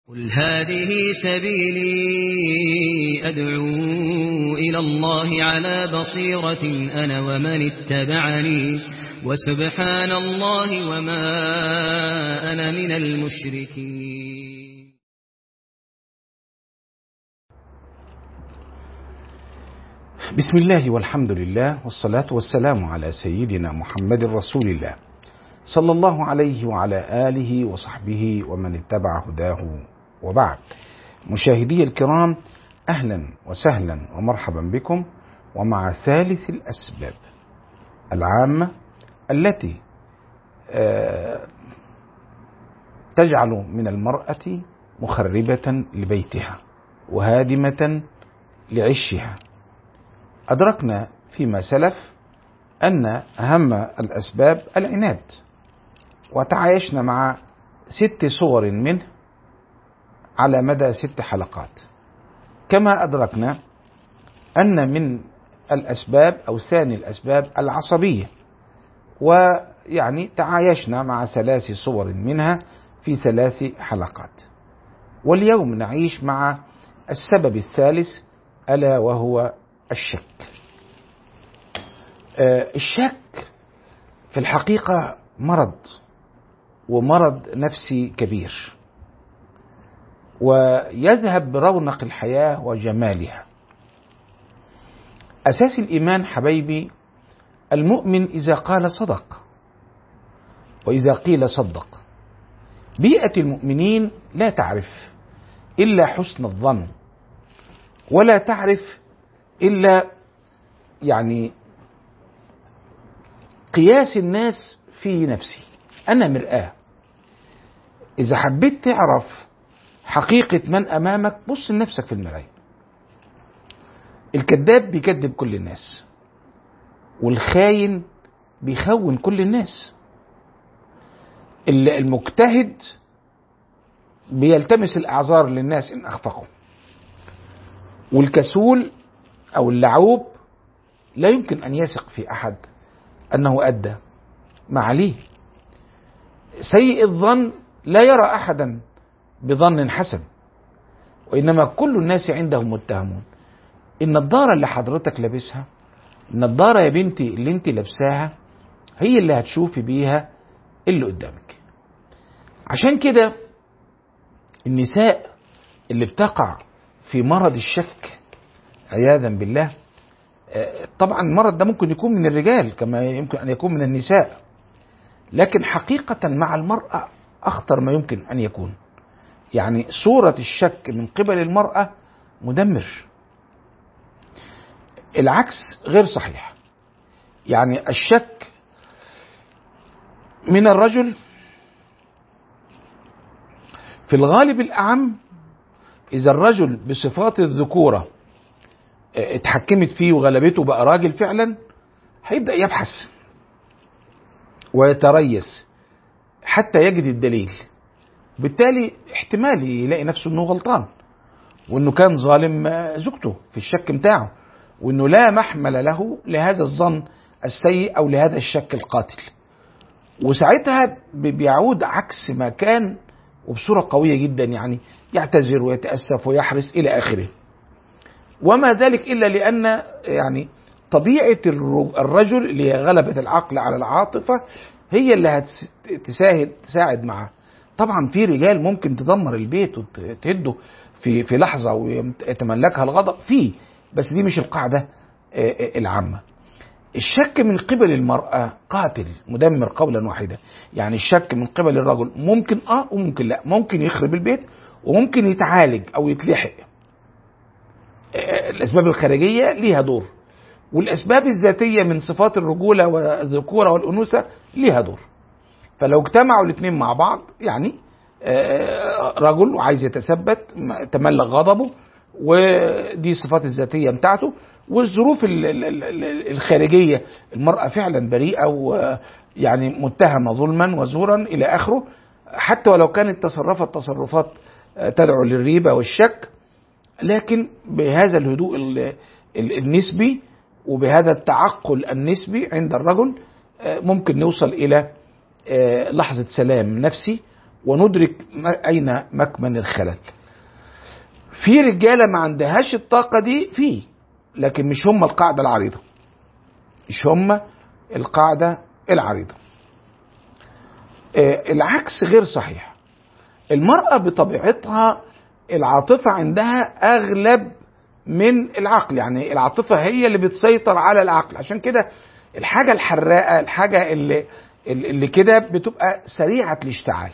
قل هذه سبيلي أدعو إلى الله على بصيرة أنا ومن اتبعني وسبحان الله وما أنا من المشركين بسم الله والحمد لله والصلاة والسلام على سيدنا محمد رسول الله صلى الله عليه وعلى آله وصحبه ومن اتبع هداه وبعد مشاهدي الكرام أهلا وسهلا ومرحبا بكم ومع ثالث الأسباب العامة التي تجعل من المرأة مخربة لبيتها وهادمة لعشها أدركنا فيما سلف أن أهم الأسباب العناد وتعايشنا مع ست صور منه على مدى ست حلقات كما أدركنا أن من الأسباب أو ثاني الأسباب العصبية ويعني تعايشنا مع ثلاث صور منها في ثلاث حلقات واليوم نعيش مع السبب الثالث ألا وهو الشك الشك في الحقيقة مرض ومرض نفسي كبير ويذهب برونق الحياة وجمالها أساس الإيمان حبيبي المؤمن إذا قال صدق وإذا قيل صدق بيئة المؤمنين لا تعرف إلا حسن الظن ولا تعرف إلا يعني قياس الناس في نفسي أنا مرآة إذا حبيت تعرف حقيقة من أمامك بص لنفسك في المراية الكذاب بيكذب كل الناس والخاين بيخون كل الناس المجتهد بيلتمس الأعذار للناس إن أخفقوا والكسول أو اللعوب لا يمكن أن يثق في أحد أنه أدى ما عليه سيء الظن لا يرى أحدا بظن حسن وإنما كل الناس عندهم متهمون النضارة اللي حضرتك لابسها النضارة يا بنتي اللي انت لابساها هي اللي هتشوفي بيها اللي قدامك عشان كده النساء اللي بتقع في مرض الشك عياذا بالله طبعا المرض ده ممكن يكون من الرجال كما يمكن ان يكون من النساء لكن حقيقة مع المرأة أخطر ما يمكن أن يكون يعني صورة الشك من قبل المرأة مدمر العكس غير صحيح يعني الشك من الرجل في الغالب الأعم إذا الرجل بصفات الذكورة اتحكمت فيه وغلبته بقى راجل فعلا هيبدأ يبحث ويتريث حتى يجد الدليل بالتالي احتمال يلاقي نفسه انه غلطان وانه كان ظالم زوجته في الشك بتاعه وانه لا محمل له لهذا الظن السيء او لهذا الشك القاتل وساعتها بيعود عكس ما كان وبصوره قويه جدا يعني يعتذر ويتاسف ويحرص الى اخره وما ذلك الا لان يعني طبيعه الرجل اللي هي غلبه العقل على العاطفه هي اللي هتساعد تساعد معاه طبعا في رجال ممكن تدمر البيت وتهده في في لحظه ويتملكها الغضب في بس دي مش القاعده العامه الشك من قبل المرأة قاتل مدمر قولا واحدا يعني الشك من قبل الرجل ممكن اه وممكن لا ممكن يخرب البيت وممكن يتعالج او يتلحق الاسباب الخارجية ليها دور والاسباب الذاتية من صفات الرجولة والذكورة والانوثة ليها دور فلو اجتمعوا الاثنين مع بعض يعني رجل وعايز يتثبت تملك غضبه ودي الصفات الذاتيه بتاعته والظروف الخارجيه المراه فعلا بريئه ويعني متهمه ظلما وزورا الى اخره حتى ولو كانت تصرفت تصرفات تدعو للريبه والشك لكن بهذا الهدوء النسبي وبهذا التعقل النسبي عند الرجل ممكن نوصل الى لحظه سلام نفسي وندرك اين مكمن الخلل في رجاله ما عندهاش الطاقه دي في لكن مش هم القاعده العريضه مش هم القاعده العريضه آه العكس غير صحيح المراه بطبيعتها العاطفه عندها اغلب من العقل يعني العاطفه هي اللي بتسيطر على العقل عشان كده الحاجه الحراقه الحاجه اللي اللي كده بتبقى سريعه الاشتعال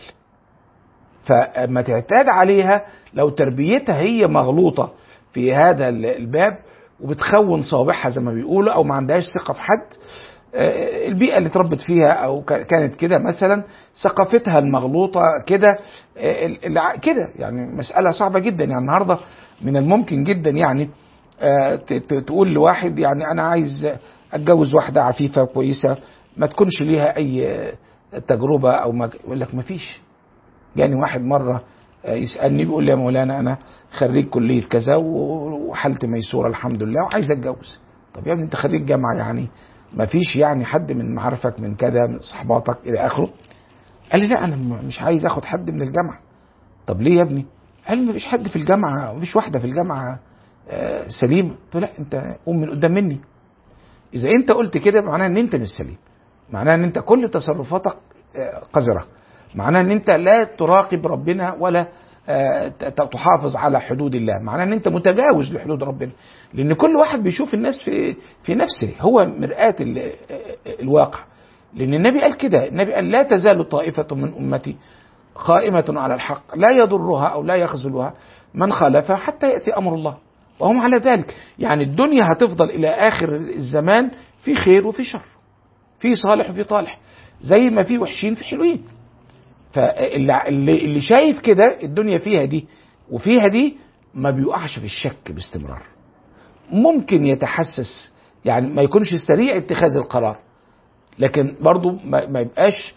فما تعتاد عليها لو تربيتها هي مغلوطه في هذا الباب وبتخون صوابعها زي ما بيقولوا او ما عندهاش ثقه في حد البيئه اللي اتربت فيها او كانت كده مثلا ثقافتها المغلوطه كده كده يعني مساله صعبه جدا يعني النهارده من الممكن جدا يعني تقول لواحد يعني انا عايز اتجوز واحده عفيفه كويسه ما تكونش ليها اي تجربه او ما يقول لك ما فيش يعني واحد مره يسالني بيقول لي يا مولانا انا خريج كليه كذا وحالتي ميسوره الحمد لله وعايز اتجوز طب يا ابني انت خريج جامعه يعني ما فيش يعني حد من معارفك من كذا من صحباتك الى اخره قال لي لا انا مش عايز اخد حد من الجامعه طب ليه يا ابني قال لي ما فيش حد في الجامعه ما فيش واحده في الجامعه سليمه قلت له لا انت قوم من قدام مني اذا انت قلت كده معناها ان انت مش سليم معناها ان انت كل تصرفاتك قذره معناها ان انت لا تراقب ربنا ولا تحافظ على حدود الله معناه ان انت متجاوز لحدود ربنا لان كل واحد بيشوف الناس في في نفسه هو مرآة الواقع لان النبي قال كده النبي قال لا تزال طائفة من امتي قائمة على الحق لا يضرها او لا يخذلها من خالفها حتى يأتي امر الله وهم على ذلك يعني الدنيا هتفضل الى اخر الزمان في خير وفي شر في صالح وفي طالح زي ما في وحشين في حلوين فاللي اللي شايف كده الدنيا فيها دي وفيها دي ما بيقعش في الشك باستمرار ممكن يتحسس يعني ما يكونش سريع اتخاذ القرار لكن برضه ما يبقاش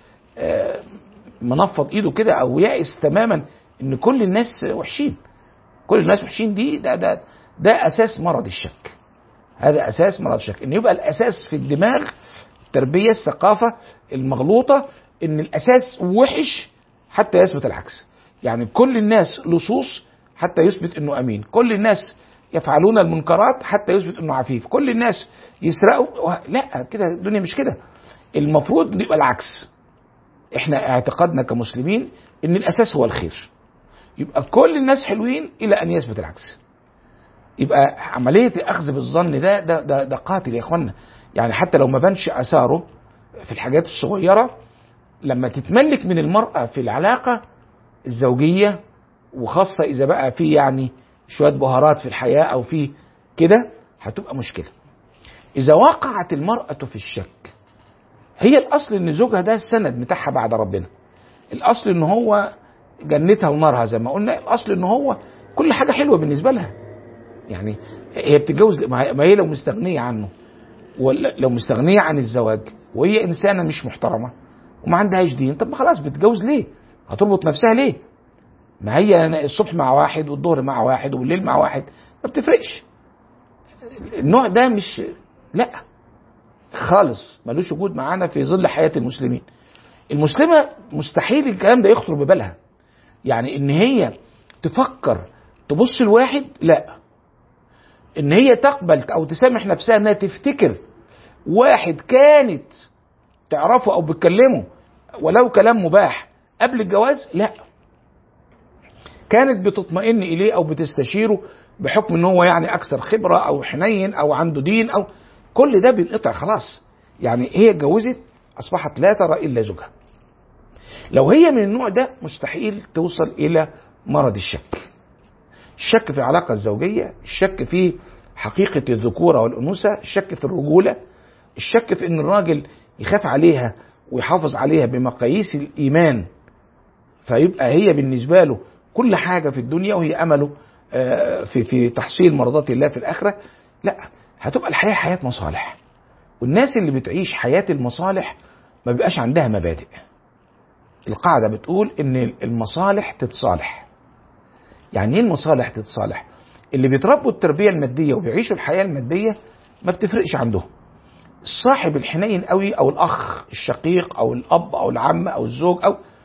منفض ايده كده او يائس تماما ان كل الناس وحشين كل الناس وحشين دي ده ده ده اساس مرض الشك هذا اساس مرض الشك ان يبقى الاساس في الدماغ التربيه الثقافه المغلوطه ان الاساس وحش حتى يثبت العكس يعني كل الناس لصوص حتى يثبت انه امين كل الناس يفعلون المنكرات حتى يثبت انه عفيف كل الناس يسرقوا لا كده الدنيا مش كده المفروض يبقى العكس احنا اعتقادنا كمسلمين ان الاساس هو الخير يبقى كل الناس حلوين الى ان يثبت العكس يبقى عمليه الاخذ بالظن ده ده ده, ده قاتل يا اخوانا يعني حتى لو ما بانش اثاره في الحاجات الصغيره لما تتملك من المرأة في العلاقة الزوجية وخاصة إذا بقى في يعني شوية بهارات في الحياة أو في كده هتبقى مشكلة إذا وقعت المرأة في الشك هي الأصل إن زوجها ده السند بتاعها بعد ربنا الأصل إن هو جنتها ونارها زي ما قلنا الأصل إن هو كل حاجة حلوة بالنسبة لها يعني هي بتتجوز ما هي لو مستغنية عنه لو مستغنية عن الزواج وهي إنسانة مش محترمة وما عندهاش دين طب ما خلاص بتتجوز ليه هتربط نفسها ليه ما هي الصبح مع واحد والظهر مع واحد والليل مع واحد ما بتفرقش النوع ده مش لا خالص ملوش وجود معانا في ظل حياة المسلمين المسلمة مستحيل الكلام ده يخطر ببالها يعني ان هي تفكر تبص لواحد لا ان هي تقبل او تسامح نفسها انها تفتكر واحد كانت تعرفه او بتكلمه ولو كلام مباح قبل الجواز لا كانت بتطمئن اليه او بتستشيره بحكم ان هو يعني اكثر خبره او حنين او عنده دين او كل ده بينقطع خلاص يعني هي اتجوزت اصبحت لا ترى الا زوجها لو هي من النوع ده مستحيل توصل الى مرض الشك الشك في العلاقه الزوجيه الشك في حقيقه الذكوره والانوثه الشك في الرجوله الشك في ان الراجل يخاف عليها ويحافظ عليها بمقاييس الايمان فيبقى هي بالنسبه له كل حاجه في الدنيا وهي امله في في تحصيل مرضات الله في الاخره لا هتبقى الحياه حياه مصالح والناس اللي بتعيش حياه المصالح ما بيبقاش عندها مبادئ القاعده بتقول ان المصالح تتصالح يعني ايه المصالح تتصالح اللي بيتربوا التربيه الماديه وبيعيشوا الحياه الماديه ما بتفرقش عندهم الصاحب الحنين قوي او الاخ الشقيق او الاب او العم او الزوج او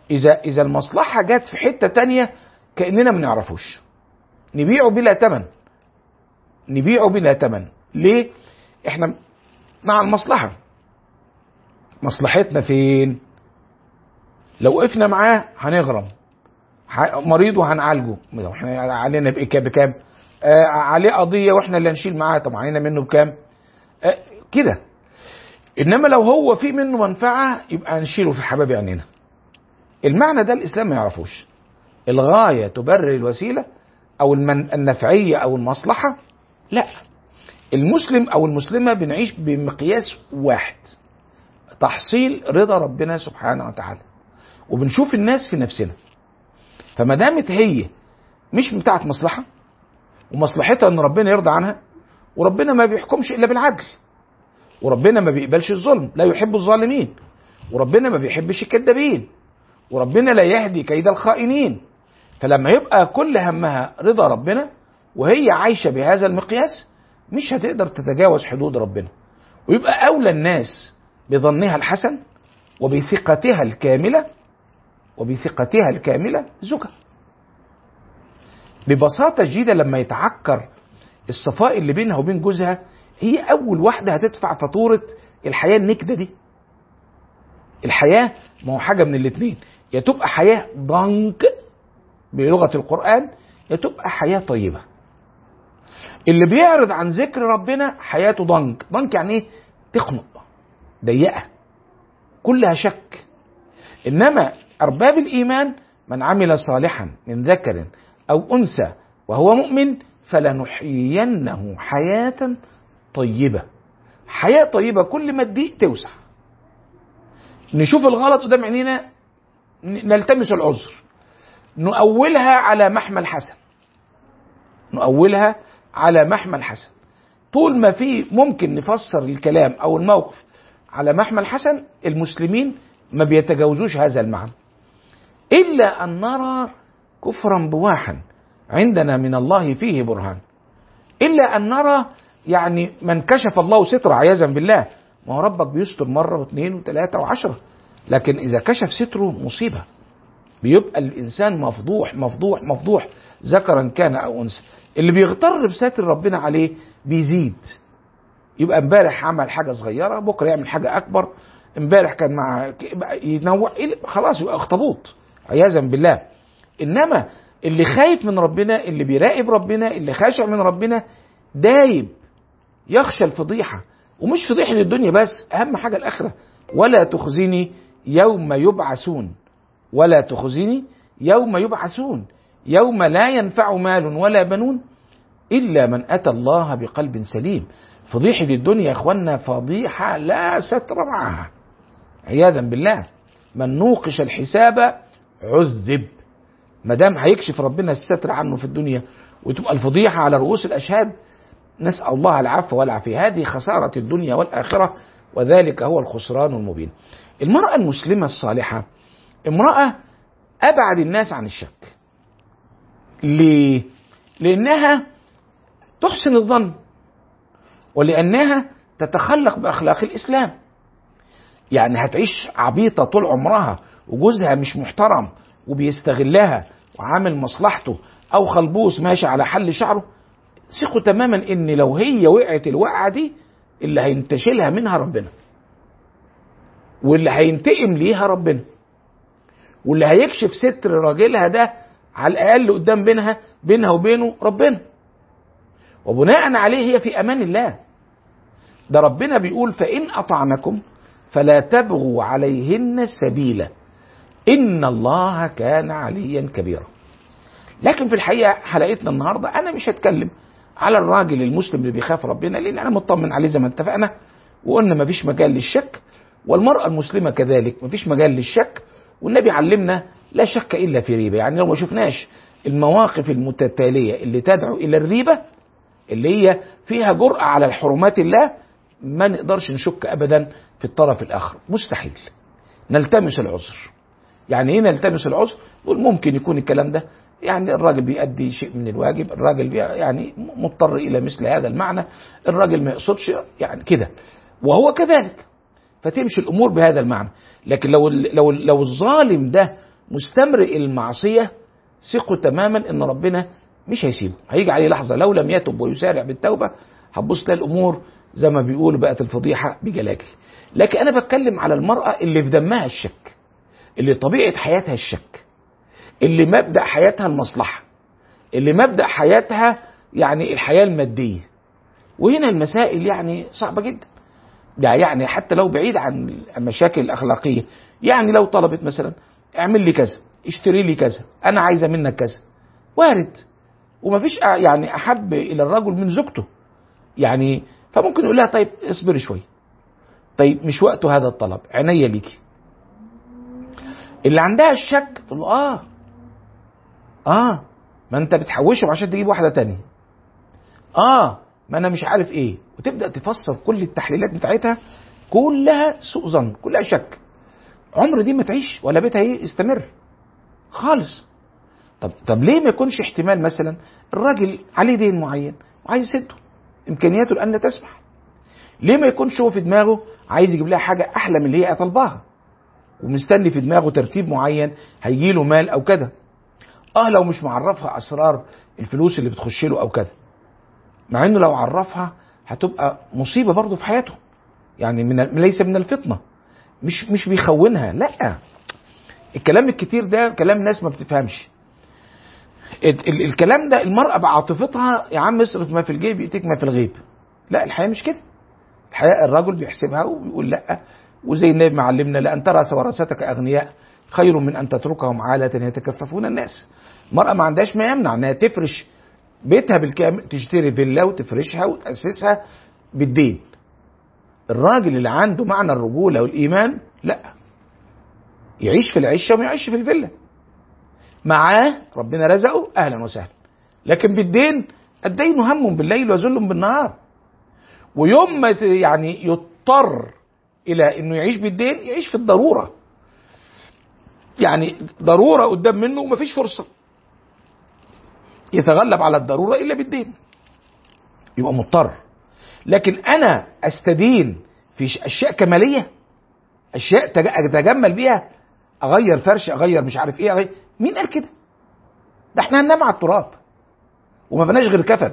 اذا اذا المصلحه جت في حته تانية كاننا ما نعرفوش نبيعه بلا ثمن نبيعه بلا ثمن ليه احنا مع المصلحه مصلحتنا فين لو وقفنا معاه هنغرم مريض وهنعالجه احنا علينا بكام آه عليه قضيه واحنا اللي هنشيل معاه طب علينا منه بكام آه كده انما لو هو في منه منفعه يبقى هنشيله في حباب عينينا المعنى ده الاسلام ما يعرفوش الغايه تبرر الوسيله او المن... النفعيه او المصلحه لا المسلم او المسلمه بنعيش بمقياس واحد تحصيل رضا ربنا سبحانه وتعالى وبنشوف الناس في نفسنا فما دامت هي مش بتاعت مصلحه ومصلحتها ان ربنا يرضى عنها وربنا ما بيحكمش الا بالعدل وربنا ما بيقبلش الظلم لا يحب الظالمين وربنا ما بيحبش الكذابين وربنا لا يهدي كيد الخائنين فلما يبقى كل همها رضا ربنا وهي عايشه بهذا المقياس مش هتقدر تتجاوز حدود ربنا ويبقى اولى الناس بظنها الحسن وبثقتها الكامله وبثقتها الكامله زوجها ببساطه شديده لما يتعكر الصفاء اللي بينها وبين جوزها هي اول واحده هتدفع فاتوره الحياه النكده دي الحياه ما هو حاجه من الاثنين يا تبقى حياه ضنك بلغه القران يا تبقى حياه طيبه اللي بيعرض عن ذكر ربنا حياته ضنك ضنك يعني ايه تخنق ضيقه كلها شك انما ارباب الايمان من عمل صالحا من ذكر او انثى وهو مؤمن فلنحيينه حياه طيبه حياه طيبه كل ما تضيق توسع نشوف الغلط قدام عينينا نلتمس العذر نؤولها على محمل حسن نؤولها على محمل حسن طول ما في ممكن نفسر الكلام او الموقف على محمل حسن المسلمين ما بيتجاوزوش هذا المعنى الا ان نرى كفرا بواحا عندنا من الله فيه برهان الا ان نرى يعني من كشف الله ستر عياذا بالله ما هو ربك بيستر مره واثنين وثلاثه وعشره لكن اذا كشف ستره مصيبه بيبقى الانسان مفضوح مفضوح مفضوح ذكرا كان او انثى اللي بيغتر بستر ربنا عليه بيزيد يبقى امبارح عمل حاجه صغيره بكره يعمل حاجه اكبر امبارح كان مع ينوع خلاص يبقى اخطبوط عياذا بالله انما اللي خايف من ربنا اللي بيراقب ربنا اللي خاشع من ربنا دايب يخشى الفضيحه ومش فضيحه الدنيا بس اهم حاجه الاخره ولا تخزني يوم يبعثون ولا تخزني يوم يبعثون يوم لا ينفع مال ولا بنون الا من اتى الله بقلب سليم فضيحه الدنيا يا اخوانا فضيحه لا ستر معها عياذا بالله من نوقش الحساب عذب ما دام هيكشف ربنا الستر عنه في الدنيا وتبقى الفضيحه على رؤوس الاشهاد نسال الله العفو والعافيه هذه خساره الدنيا والاخره وذلك هو الخسران المبين المراه المسلمه الصالحه امراه ابعد الناس عن الشك ليه لانها تحسن الظن ولانها تتخلق باخلاق الاسلام يعني هتعيش عبيطه طول عمرها وجوزها مش محترم وبيستغلها وعامل مصلحته او خلبوس ماشي على حل شعره ثقوا تماما ان لو هي وقعت الوقعه دي اللي هينتشلها منها ربنا واللي هينتقم ليها ربنا واللي هيكشف ستر راجلها ده على الاقل قدام بينها بينها وبينه ربنا وبناء عليه هي في امان الله ده ربنا بيقول فان اطعنكم فلا تبغوا عليهن سبيلا ان الله كان عليا كبيرا لكن في الحقيقه حلقتنا النهارده انا مش هتكلم على الراجل المسلم اللي بيخاف ربنا لان انا مطمن عليه زي ما اتفقنا وقلنا مفيش مجال للشك والمراه المسلمه كذلك مفيش مجال للشك والنبي علمنا لا شك الا في ريبه يعني لو ما شفناش المواقف المتتاليه اللي تدعو الى الريبه اللي هي فيها جرأة على الحرمات الله ما نقدرش نشك ابدا في الطرف الاخر مستحيل نلتمس العذر يعني ايه نلتمس العذر نقول ممكن يكون الكلام ده يعني الراجل بيأدي شيء من الواجب الراجل بي يعني مضطر الى مثل هذا المعنى الراجل ما يقصدش يعني كده وهو كذلك فتمشي الامور بهذا المعنى لكن لو لو لو الظالم ده مستمرئ المعصيه ثقوا تماما ان ربنا مش هيسيبه هيجي عليه لحظه لو لم يتب ويسارع بالتوبه هتبص تلاقي الامور زي ما بيقولوا بقت الفضيحه بجلاجل لكن انا بتكلم على المراه اللي في دمها الشك اللي طبيعه حياتها الشك اللي مبدا حياتها المصلحه اللي مبدا حياتها يعني الحياه الماديه وهنا المسائل يعني صعبه جدا ده يعني حتى لو بعيد عن المشاكل الاخلاقيه يعني لو طلبت مثلا اعمل لي كذا اشتري لي كذا انا عايزه منك كذا وارد ومفيش يعني احب الى الرجل من زوجته يعني فممكن يقول لها طيب اصبري شويه طيب مش وقته هذا الطلب عينيا ليكي اللي عندها الشك تقول له اه اه ما انت بتحوشهم عشان تجيب واحده تانية اه ما انا مش عارف ايه وتبدا تفسر كل التحليلات بتاعتها كلها سوء ظن كلها شك عمر دي ما تعيش ولا بيتها ايه يستمر خالص طب طب ليه ما يكونش احتمال مثلا الراجل عليه دين معين وعايز يسده امكانياته الان لا تسمح ليه ما يكونش هو في دماغه عايز يجيب لها حاجه احلى من اللي هي طالباها ومستني في دماغه ترتيب معين هيجي له مال او كده اه لو مش معرفها اسرار الفلوس اللي بتخش له او كده مع انه لو عرفها هتبقى مصيبه برضه في حياته يعني من ليس من الفطنه مش مش بيخونها لا الكلام الكتير ده كلام ناس ما بتفهمش ال- ال- الكلام ده المرأة بعاطفتها يا عم اصرف ما في الجيب يأتيك ما في الغيب لا الحياة مش كده الحياة الرجل بيحسبها وبيقول لا وزي النبي ما علمنا لأن ترى ورثتك أغنياء خير من أن تتركهم عالة يتكففون الناس المرأة ما عندهاش ما يمنع أنها تفرش بيتها بالكامل تشتري فيلا وتفرشها وتأسسها بالدين الراجل اللي عنده معنى الرجولة والإيمان لا يعيش في العشة وما يعيش في الفيلا معاه ربنا رزقه أهلا وسهلا لكن بالدين الدين هم بالليل وذل بالنهار ويوم ما ت- يعني يضطر إلى إنه يعيش بالدين يعيش في الضرورة يعني ضرورة قدام منه ومفيش فرصة يتغلب على الضرورة إلا بالدين يبقى مضطر لكن أنا أستدين في ش- أشياء كمالية أشياء تج- أتجمل بيها أغير فرش أغير مش عارف إيه أغير مين قال كده؟ ده احنا هننام على التراب وما بناش غير كفن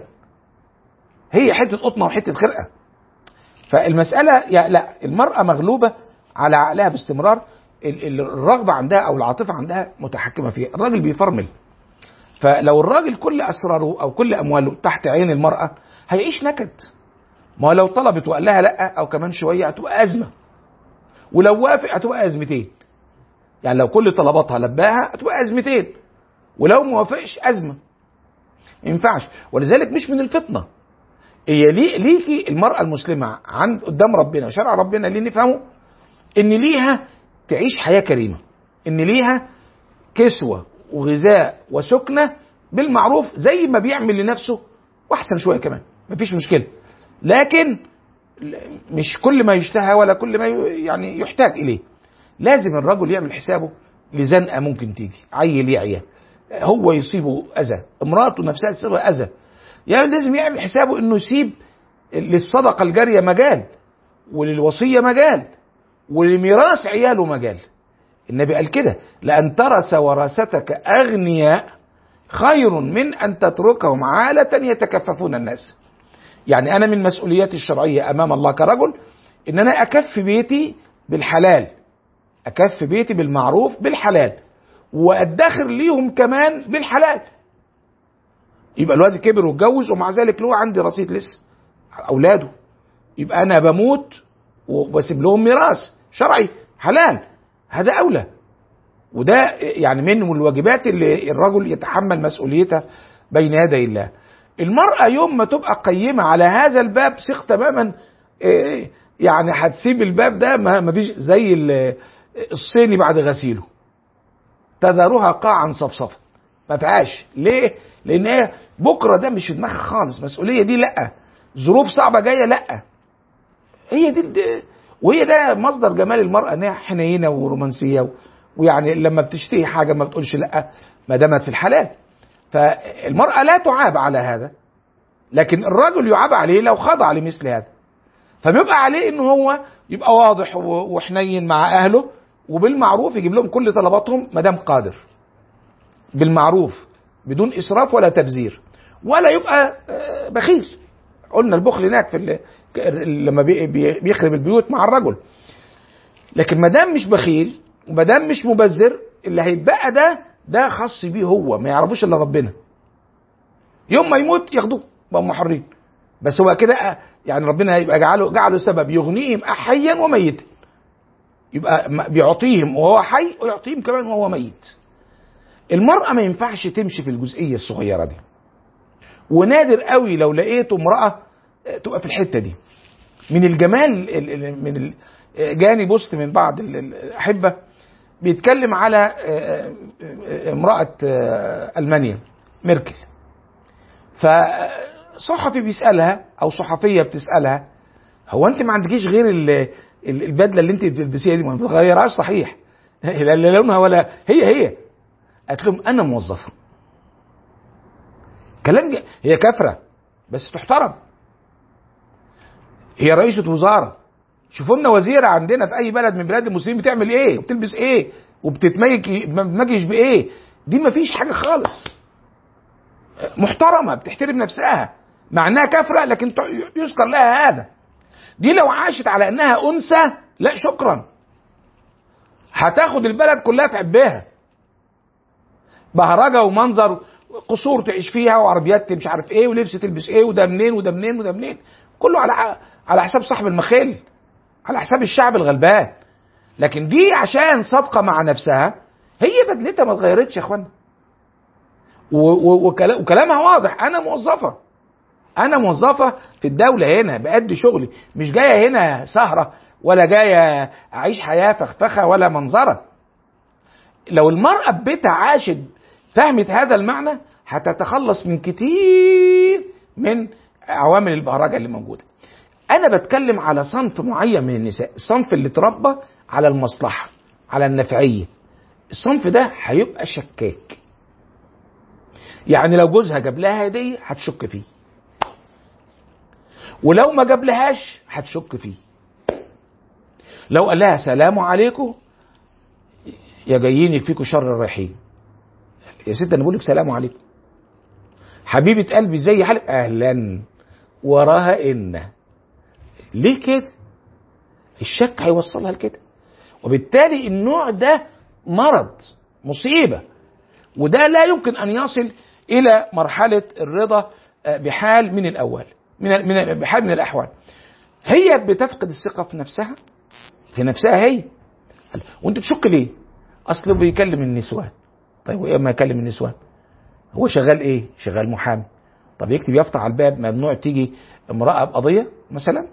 هي حتة قطنة وحتة خرقة فالمسألة يا لا المرأة مغلوبة على عقلها باستمرار ال- ال- الرغبة عندها أو العاطفة عندها متحكمة فيها الراجل بيفرمل فلو الراجل كل أسراره أو كل أمواله تحت عين المرأة هيعيش نكد ما هو لو طلبت وقال لها لا أو كمان شوية هتبقى أزمة ولو وافق هتبقى أزمتين يعني لو كل طلباتها لباها هتبقى أزمتين ولو ما وافقش أزمة ما ينفعش ولذلك مش من الفطنة هي لي ليكي المرأة المسلمة عند قدام ربنا شرع ربنا اللي نفهمه ان ليها تعيش حياة كريمة ان ليها كسوة وغذاء وسكنة بالمعروف زي ما بيعمل لنفسه واحسن شوية كمان مفيش مشكلة لكن مش كل ما يشتهى ولا كل ما ي- يعني يحتاج اليه لازم الرجل يعمل حسابه لزنقه ممكن تيجي عيل يعيا هو يصيبه اذى امراته نفسها تصيبها اذى يعني لازم يعمل حسابه انه يسيب للصدقه الجاريه مجال وللوصيه مجال ولميراث عياله مجال النبي قال كده لأن ترث وراثتك أغنياء خير من أن تتركهم عالة يتكففون الناس يعني أنا من مسؤولياتي الشرعية أمام الله كرجل إن أنا أكف بيتي بالحلال أكف بيتي بالمعروف بالحلال وأدخر ليهم كمان بالحلال يبقى الواد كبر واتجوز ومع ذلك له عندي رصيد لسه أولاده يبقى أنا بموت وبسيب لهم ميراث شرعي حلال هذا أولى وده يعني من الواجبات اللي الرجل يتحمل مسؤوليتها بين يدي الله المرأة يوم ما تبقى قيمة على هذا الباب ثق تماما إيه، يعني هتسيب الباب ده ما ما فيش زي ال- الصيني بعد غسيله تذرها قاعا صفصفا ما فيهاش ليه؟ لان هي بكره ده مش في دماغها خالص المسؤوليه دي لا ظروف صعبه جايه لا هي دي الد- وهي ده مصدر جمال المراه انها حنينه ورومانسيه و- ويعني لما بتشتهي حاجه ما بتقولش لا ما دامت في الحلال فالمراه لا تعاب على هذا لكن الرجل يعاب عليه لو خضع لمثل هذا فبيبقى عليه ان هو يبقى واضح و- وحنين مع اهله وبالمعروف يجيب لهم كل طلباتهم ما دام قادر بالمعروف بدون اسراف ولا تبذير ولا يبقى آه، بخيل قلنا البخل هناك في ال- لما بي- بي- بيخرب البيوت مع الرجل لكن ما دام مش بخيل وما دام مش مبذر اللي هيتبقى ده ده خاص بيه هو ما يعرفوش الا ربنا يوم ما يموت ياخدوه بقوا محرين بس هو كده آه، يعني ربنا هيبقى جعله جعله سبب يغنيهم حيا وميتا يبقى م- بيعطيهم وهو حي ويعطيهم كمان وهو ميت المرأة ما ينفعش تمشي في الجزئية الصغيرة دي ونادر قوي لو لقيت امرأة آه، تبقى في الحتة دي من الجمال ال- ال- من ال- آه، جاني بوست من بعض ال- ال- الأحبة بيتكلم على آه، آه، امرأة آه، ألمانيا ميركل فصحفي بيسألها أو صحفية بتسألها هو أنت ما عندكيش غير ال- ال- البدلة اللي أنت بتلبسيها دي ما بتغيرهاش صحيح لا لا لونها ولا هي هي قالت لهم أنا موظفة كلام ج- هي كافرة بس تحترم هي رئيسة وزارة شوفوا لنا وزيرة عندنا في أي بلد من بلاد المسلمين بتعمل إيه وبتلبس إيه وبتتميج بتتمجش بإيه دي مفيش حاجة خالص محترمة بتحترم نفسها مع انها كافرة لكن ت- يذكر لها هذا دي لو عاشت على انها انثى لا شكرا هتاخد البلد كلها في عبها بهرجة ومنظر قصور تعيش فيها وعربيات مش عارف ايه ولبس تلبس ايه وده منين وده منين وده منين كله على ح- على حساب صاحب المخيل على حساب الشعب الغلبان لكن دي عشان صادقة مع نفسها هي بدلتها ما اتغيرتش يا اخوانا و- و- وكلا- وكلامها واضح انا موظفه انا موظفه في الدوله هنا بأدي شغلي مش جايه هنا سهره ولا جايه اعيش حياه فخفخه ولا منظره لو المراه في بيتها عاشت فهمت هذا المعنى هتتخلص من كتير من عوامل البهرجه اللي موجوده انا بتكلم على صنف معين من النساء الصنف اللي اتربى على المصلحه على النفعيه الصنف ده هيبقى شكاك يعني لو جوزها جاب لها هديه هتشك فيه ولو ما جاب لهاش هتشك فيه لو قال لها سلام عليكم يا جايين يكفيكوا شر الرايحين يا ست انا بقول لك سلام عليكم حبيبه قلبي زي حالك اهلا وراها ان ليه كده الشك هيوصلها لكده وبالتالي النوع ده مرض مصيبه وده لا يمكن ان يصل الى مرحله الرضا آه، بحال من الاول من من بحال من الاحوال هي بتفقد الثقه في نفسها في نفسها هي وانت تشك ليه اصله بيكلم النسوان طيب وايه ما يكلم النسوان هو شغال ايه شغال محامي طب يكتب يفتح على الباب ممنوع تيجي امراه بقضيه مثلا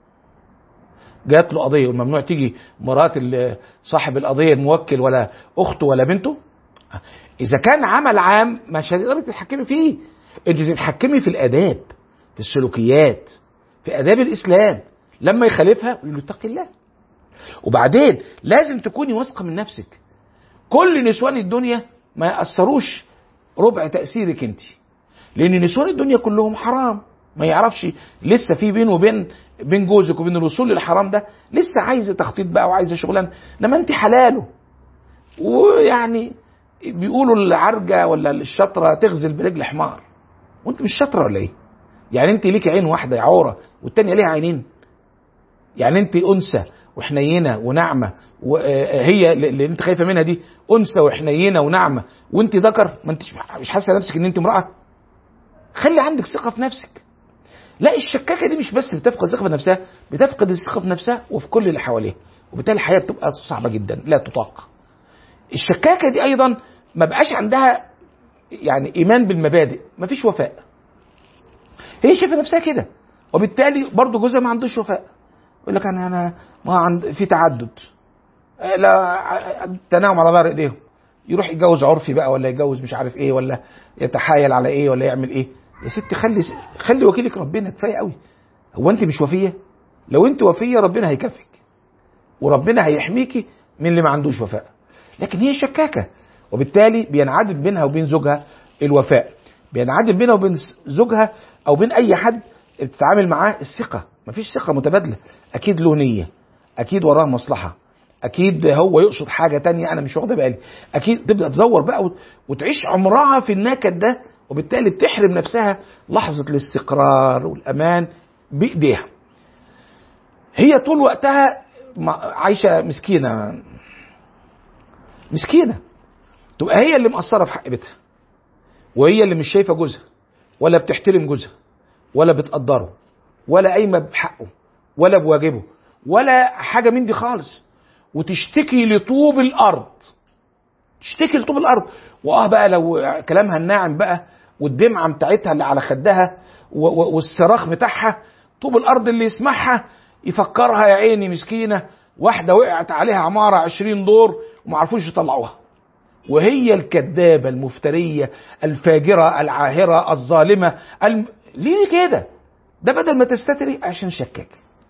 جات له قضيه وممنوع تيجي مرات ال- صاحب القضيه الموكل ولا اخته ولا بنته اذا كان عمل عام مش هتقدري تتحكمي فيه انت تتحكمي في الاداب في السلوكيات في اداب الاسلام لما يخالفها يقول له اتق الله وبعدين لازم تكوني واثقه من نفسك كل نسوان الدنيا ما ياثروش ربع تاثيرك انت لان نسوان الدنيا كلهم حرام ما يعرفش لسه في بينه وبين بين جوزك وبين الوصول للحرام ده لسه عايزه تخطيط بقى وعايزه شغلانه انما انت حلاله ويعني بيقولوا العرجه ولا الشطره تغزل برجل حمار وانت مش شاطره ولا ايه؟ يعني انت ليك عين واحده عوره والتانيه ليها عينين يعني انت انثى وحنينه وناعمه وهي اللي انت خايفه منها دي انثى وحنينه وناعمه وانت ذكر ما انتش مش حاسه نفسك ان انت امراه خلي عندك ثقه في نفسك لا الشكاكه دي مش بس بتفقد الثقه في نفسها بتفقد الثقه في نفسها وفي كل اللي حواليها وبالتالي الحياه بتبقى صعبه جدا لا تطاق الشكاكه دي ايضا ما بقاش عندها يعني ايمان بالمبادئ مفيش وفاء هي شايفه نفسها كده وبالتالي برضه جوزها ما عندوش وفاء يقول لك انا انا ما عند في تعدد آه، لا تناوم على ظهر ايديهم يروح يتجوز عرفي بقى ولا يتجوز مش عارف ايه ولا يتحايل على ايه ولا يعمل ايه يا ست خلي خلي وكيلك ربنا كفايه قوي هو انت مش وفيه لو انت وفيه ربنا هيكفيك وربنا هيحميكي من اللي ما عندوش وفاء لكن هي شكاكه وبالتالي بينعدم بينها وبين زوجها الوفاء بينعدم بينها وبين زوجها او بين اي حد بتتعامل معاه الثقه مفيش ثقه متبادله اكيد له نيه اكيد وراه مصلحه اكيد هو يقصد حاجه تانية انا مش واخده بالي اكيد تبدا تدور بقى وت- وتعيش عمرها في النكد ده وبالتالي بتحرم نفسها لحظه الاستقرار والامان بايديها هي طول وقتها ما- عايشه مسكينه مسكينه تبقى هي اللي مقصره في حق بيتها وهي اللي مش شايفه جوزها ولا بتحترم جوزها ولا بتقدره ولا قايمه بحقه ولا بواجبه ولا حاجه من دي خالص وتشتكي لطوب الارض تشتكي لطوب الارض واه بقى لو كلامها الناعم بقى والدمعه بتاعتها اللي على خدها و- و- والصراخ بتاعها طوب الارض اللي يسمعها يفكرها يا عيني مسكينه واحده وقعت عليها عماره عشرين دور ومعرفوش يطلعوها وهي الكذابه المفتريه الفاجره العاهره الظالمه الم... ليه كده ده بدل ما تستتري عشان شكاك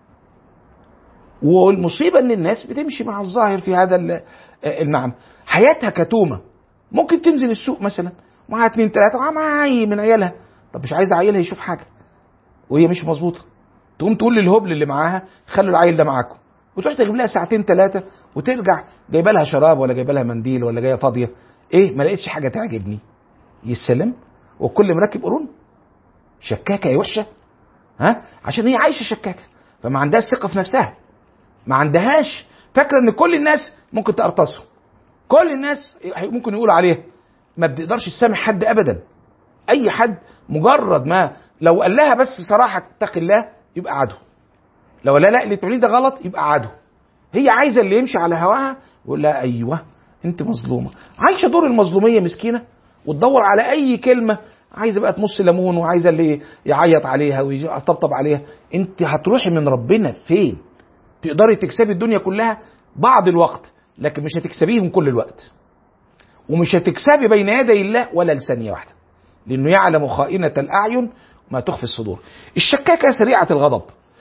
والمصيبه ان الناس بتمشي مع الظاهر في هذا ال- المعنى حياتها كتومه ممكن تنزل السوق مثلا معاها اتنين تلاته معاها عيل من عيالها طب مش عايز عيلها يشوف حاجه وهي مش مظبوطه تقوم تقول للهبل اللي معاها خلوا العيل ده معاكم وتروح تجيب لها ساعتين ثلاثه وترجع جايبه لها شراب ولا جايبه لها منديل ولا جايه فاضيه ايه ما لقيتش حاجه تعجبني يسلم والكل مركب قرون شكاكه يا وحشه ها عشان هي عايشه شكاكه فما عندهاش ثقه في نفسها ما عندهاش فاكره ان كل الناس ممكن تقرطصهم كل الناس ممكن يقولوا عليها ما بتقدرش تسامح حد ابدا اي حد مجرد ما لو قال لها بس صراحه اتقي الله يبقى عدو لو قال لها لا اللي بتعمليه ده غلط يبقى عدو هي عايزه اللي يمشي على هواها ويقول لها ايوه انت مظلومه عايشه دور المظلوميه مسكينه وتدور على اي كلمه عايزه بقى تمص ليمون وعايزه اللي يعيط عليها ويطبطب عليها انت هتروحي من ربنا فين تقدري تكسبي الدنيا كلها بعض الوقت لكن مش هتكسبيهم كل الوقت ومش هتكسبي بين يدي الله ولا لثانيه واحده لانه يعلم خائنه الاعين ما تخفي الصدور الشكاكه سريعه الغضب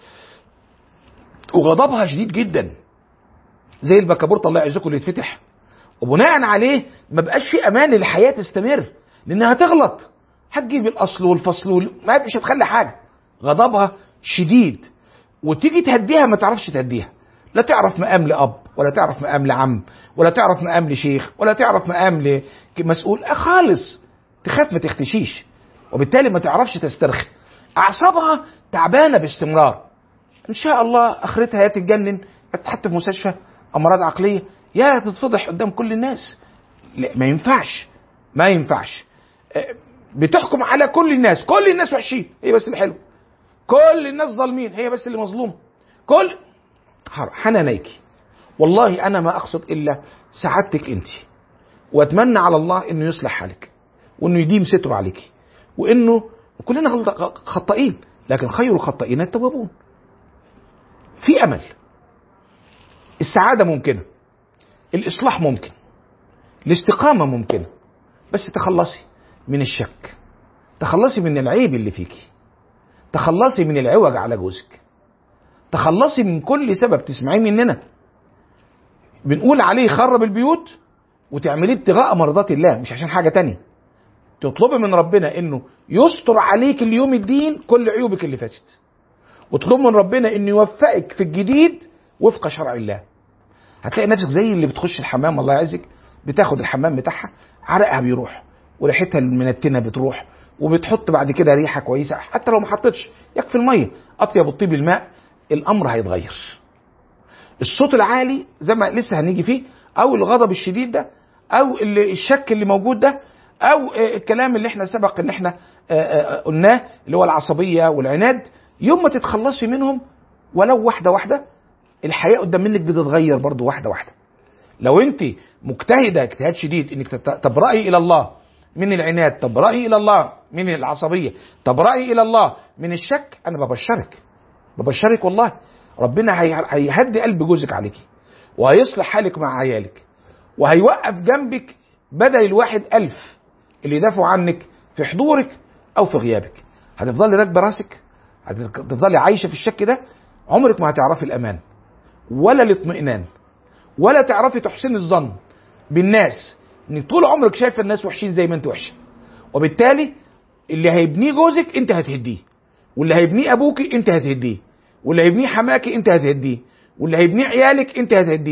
وغضبها شديد جدا زي البكابورت الله يعزكم اللي يتفتح وبناء عليه ما بقاش في امان للحياه تستمر لانها هتغلط هتجيب الاصل والفصل وال... ما مش هتخلي حاجه غضبها شديد وتيجي تهديها ما تعرفش تهديها لا تعرف مقام لاب ولا تعرف مقام لعم ولا تعرف مقام لشيخ ولا تعرف مقام لمسؤول خالص تخاف ما تختشيش وبالتالي ما تعرفش تسترخي اعصابها تعبانه باستمرار ان شاء الله اخرتها يا تتجنن يا تتحط في مستشفى امراض عقليه يا تتفضح قدام كل الناس لا ما ينفعش ما ينفعش آه، بتحكم على كل الناس كل الناس وحشين هي بس اللي حلو كل الناس ظالمين هي بس اللي مظلومه كل حر- حنانيكي والله انا ما اقصد الا سعادتك انت واتمنى على الله انه يصلح حالك وانه يديم ستره عليك وانه كلنا غلط- خطائين لكن خير الخطائين التوابون في امل السعاده ممكنه الاصلاح ممكن الاستقامه ممكنه بس تخلصي من الشك تخلصي من العيب اللي فيكي تخلصي من العوج على جوزك تخلصي من كل سبب تسمعيه مننا بنقول عليه خرب البيوت وتعمليه ابتغاء مرضات الله مش عشان حاجه تانية تطلبي من ربنا انه يستر عليك اليوم الدين كل عيوبك اللي فاتت وتطلب من ربنا انه يوفقك في الجديد وفق شرع الله هتلاقي نفسك زي اللي بتخش الحمام الله يعزك بتاخد الحمام بتاعها عرقها بيروح وريحتها المنتنه بتروح وبتحط بعد كده ريحه كويسه حتى لو ما حطيتش يكفي الميه اطيب الطيب الماء الامر هيتغير الصوت العالي زي ما لسه هنيجي فيه او الغضب الشديد ده او اللي الشك اللي موجود ده او آه، الكلام اللي احنا سبق ان احنا آه، آه، قلناه اللي هو العصبيه والعناد يوم ما تتخلصي منهم ولو واحده واحده الحياه قدام منك بتتغير برضو واحده واحده لو انت مجتهده اجتهاد شديد انك تت- تبرئي الى الله من العناد تبرئي الى الله من العصبيه تبرئي الى الله من الشك انا ببشرك ببشرك والله ربنا هي- هيهدي قلب جوزك عليكي وهيصلح حالك مع عيالك وهيوقف جنبك بدل الواحد ألف اللي يدافعوا عنك في حضورك أو في غيابك هتفضلي راكبة راسك هتفضلي عايشة في الشك ده عمرك ما هتعرفي الأمان ولا الاطمئنان ولا تعرفي تحسني الظن بالناس انك طول عمرك شايفه الناس وحشين زي ما انت وحشه وبالتالي اللي هيبنيه جوزك انت هتهديه واللي هيبنيه ابوكي انت هتهديه واللي هيبنيه حماكي انت هتهديه واللي هيبنيه عيالك انت هتهديه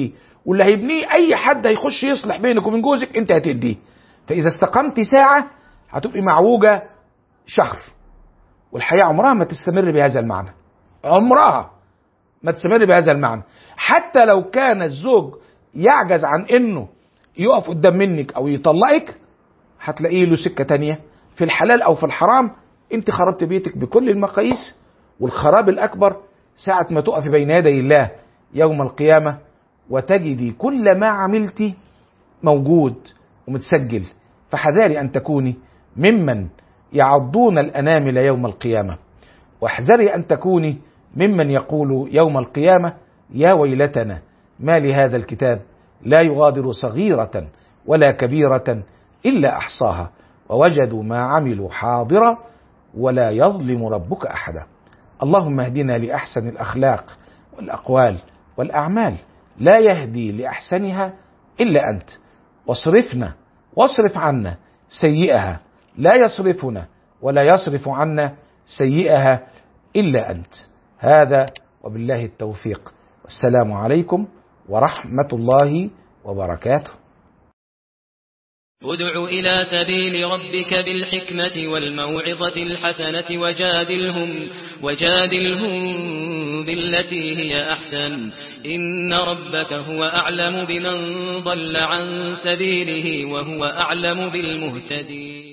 واللي هيبنيه اي حد هيخش يصلح بينك وبين جوزك انت هتديه فاذا استقمت ساعه هتبقي معوجه شهر والحياه عمرها ما تستمر بهذا المعنى عمرها ما تستمر بهذا المعنى حتى لو كان الزوج يعجز عن انه يقف قدام منك او يطلقك هتلاقيه له سكه تانية في الحلال او في الحرام انت خربت بيتك بكل المقاييس والخراب الاكبر ساعه ما تقف بين يدي الله يوم القيامه وتجدي كل ما عملت موجود ومتسجل فحذاري ان تكوني ممن يعضون الانامل يوم القيامه واحذري ان تكوني ممن يقول يوم القيامه يا ويلتنا ما لهذا الكتاب لا يغادر صغيره ولا كبيره الا احصاها ووجدوا ما عملوا حاضرا ولا يظلم ربك احدا اللهم اهدنا لاحسن الاخلاق والاقوال والاعمال لا يهدي لاحسنها الا انت واصرفنا واصرف عنا سيئها لا يصرفنا ولا يصرف عنا سيئها الا انت هذا وبالله التوفيق والسلام عليكم ورحمه الله وبركاته ادع إلى سبيل ربك بالحكمة والموعظة الحسنة وجادلهم وجادلهم بالتي هي أحسن إن ربك هو أعلم بمن ضل عن سبيله وهو أعلم بالمهتدين